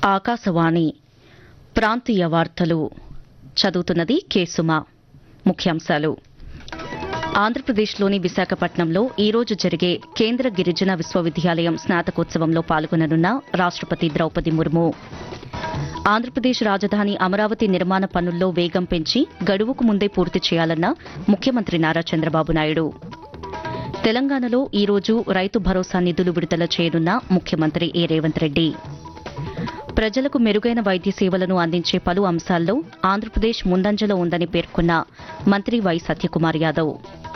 ఆకాశవాణి ప్రాంతీయ వార్తలు చదువుతున్నది కేసుమ ముఖ్యాంశాలు ఆంధ్రప్రదేశ్లోని విశాఖపట్నంలో ఈ రోజు జరిగే కేంద్ర గిరిజన విశ్వవిద్యాలయం స్నాతకోత్సవంలో పాల్గొననున్న రాష్టపతి ద్రౌపది ముర్ము ఆంధ్రప్రదేశ్ రాజధాని అమరావతి నిర్మాణ పనుల్లో వేగం పెంచి గడువుకు ముందే పూర్తి చేయాలన్న ముఖ్యమంత్రి నారా చంద్రబాబు నాయుడు తెలంగాణలో ఈ రోజు రైతు భరోసా నిధులు విడుదల చేయనున్న ముఖ్యమంత్రి ఏ రేవంత్ రెడ్డి ప్రజలకు మెరుగైన వైద్య సేవలను అందించే పలు అంశాల్లో ఆంధ్రప్రదేశ్ ముందంజలో ఉందని పేర్కొన్న మంత్రి వై సత్యకుమార్ యాదవ్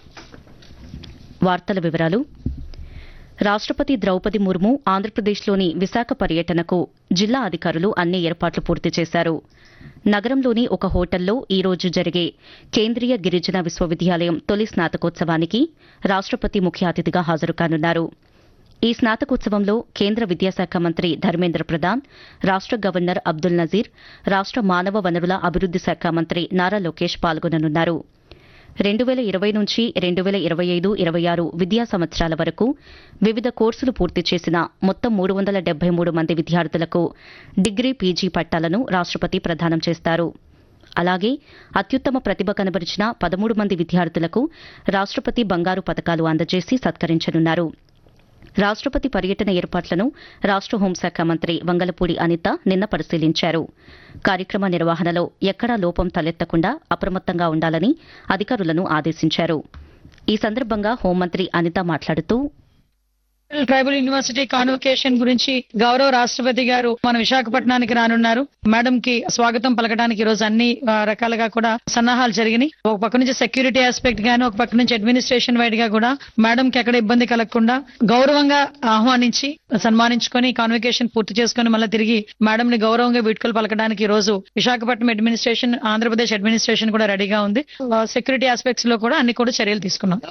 వార్తల వివరాలు రాష్టపతి ద్రౌపది ముర్ము ఆంధ్రప్రదేశ్లోని విశాఖ పర్యటనకు జిల్లా అధికారులు అన్ని ఏర్పాట్లు పూర్తి చేశారు నగరంలోని ఒక హోటల్లో ఈ రోజు జరిగే కేంద్రీయ గిరిజన విశ్వవిద్యాలయం తొలి స్నాతకోత్సవానికి రాష్టపతి ముఖ్య అతిథిగా హాజరు కానున్నారు ఈ స్నాతకోత్సవంలో కేంద్ర విద్యాశాఖ మంత్రి ధర్మేంద్ర ప్రధాన్ రాష్ట గవర్నర్ అబ్దుల్ నజీర్ రాష్ట మానవ వనరుల అభివృద్ది శాఖ మంత్రి నారా లోకేష్ పాల్గొననున్నారు రెండు వేల ఇరవై నుంచి రెండు వేల ఇరవై ఐదు ఇరవై ఆరు విద్యా సంవత్సరాల వరకు వివిధ కోర్సులు పూర్తి చేసిన మొత్తం మూడు వందల డెబ్బై మూడు మంది విద్యార్థులకు డిగ్రీ పీజీ పట్టాలను రాష్టపతి ప్రదానం చేస్తారు అలాగే అత్యుత్తమ ప్రతిభ కనబరిచిన పదమూడు మంది విద్యార్థులకు రాష్టపతి బంగారు పతకాలు అందజేసి సత్కరించనున్నారు రాష్టపతి పర్యటన ఏర్పాట్లను రాష్ట హోంశాఖ మంత్రి వంగలపూడి అనిత నిన్న పరిశీలించారు కార్యక్రమ నిర్వహణలో ఎక్కడా లోపం తలెత్తకుండా అప్రమత్తంగా ఉండాలని అధికారులను ఆదేశించారు ఈ సందర్భంగా హోంమంత్రి అనిత మాట్లాడుతూ ట్రైబల్ యూనివర్సిటీ కాన్వకేషన్ గురించి గౌరవ రాష్ట్రపతి గారు మన విశాఖపట్నానికి రానున్నారు మేడం కి స్వాగతం పలకడానికి ఈ రోజు అన్ని ఆ, రకాలుగా కూడా సన్నాహాలు జరిగినాయి ఒక పక్క నుంచి సెక్యూరిటీ ఆస్పెక్ట్ గాను ఒక పక్క నుంచి అడ్మినిస్ట్రేషన్ వైడ్ గా కూడా మేడం కి ఎక్కడ ఇబ్బంది కలగకుండా గౌరవంగా ఆహ్వానించి సన్మానించుకొని కాన్వకేషన్ పూర్తి చేసుకొని మళ్ళీ తిరిగి మేడం ని గౌరవంగా వీడ్కోలు పలకడానికి ఈ రోజు విశాఖపట్నం అడ్మినిస్ట్రేషన్ ఆంధ్రప్రదేశ్ అడ్మినిస్ట్రేషన్ కూడా రెడీగా ఉంది సెక్యూరిటీ ఆస్పెక్ట్స్ లో కూడా అన్ని కూడా చర్యలు తీసుకున్నాం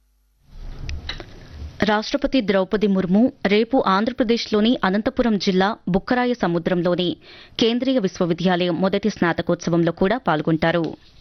రాష్టపతి ద్రౌపది ముర్ము రేపు ఆంధ్రప్రదేశ్లోని అనంతపురం జిల్లా బుక్కరాయ సముద్రంలోని కేంద్రీయ విశ్వవిద్యాలయం మొదటి స్నాతకోత్సవంలో కూడా పాల్గొంటారు